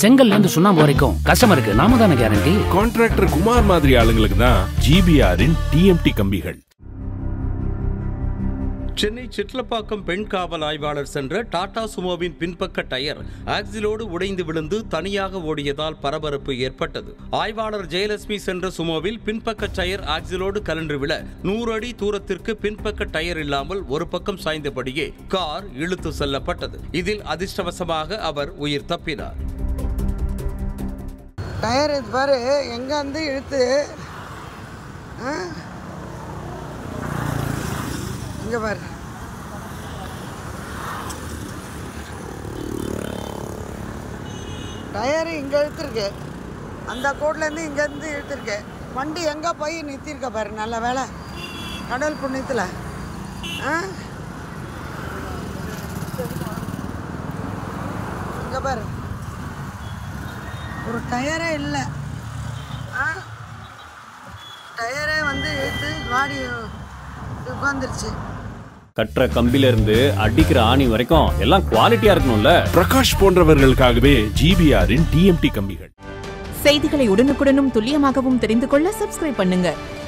செங்கல்ல இருந்து சுண்ணாம்பு வரைக்கும் கஸ்டமருக்கு நாம தானே கேரண்டி கான்ட்ராக்டர் குமார் மாதிரி ஆளுங்களுக்கு தான் ஜிபிஆரின் டிஎம்டி கம்பிகள் சென்னை சிட்லப்பாக்கம் பெண் காவல் ஆய்வாளர் சென்ற டாடா சுமோவின் பின்பக்க டயர் ஆக்சிலோடு உடைந்து விழுந்து தனியாக ஓடியதால் பரபரப்பு ஏற்பட்டது ஆய்வாளர் ஜெயலட்சுமி சென்ற சுமோவில் பின்பக்க டயர் ஆக்சிலோடு கலன்று விழ நூறு அடி தூரத்திற்கு பின்பக்க டயர் இல்லாமல் ஒரு பக்கம் சாய்ந்தபடியே கார் இழுத்து செல்லப்பட்டது இதில் அதிர்ஷ்டவசமாக அவர் உயிர் தப்பினார் டயர் இது பாரு எங்கே வந்து இழுத்து ஆ? இங்க பாரு டயரு இங்கே இழுத்துருக்கு அந்த கோட்லேருந்து இங்கேருந்து இழுத்துருக்கு வண்டி எங்கே போய் நிறுத்திருக்க பாரு நல்ல வேலை கடல் புண்ணியத்தில் ஆ இங்கே பாரு ஒரு டயரே இல்லை ஆ டயரே வந்து இழுத்து காடி உட்காந்துருச்சு கட்டுற கம்பில இருந்து அடிக்கிற ஆணி வரைக்கும் எல்லாம் குவாலிட்டியா இருக்கணும்ல பிரகாஷ் போன்றவர்களுக்காகவே ஜிபிஆரின் டிஎம்டி கம்பிகள் செய்திகளை உடனுக்குடனும் துல்லியமாகவும் தெரிந்து கொள்ள சப்ஸ்கிரைப் பண்ணுங்க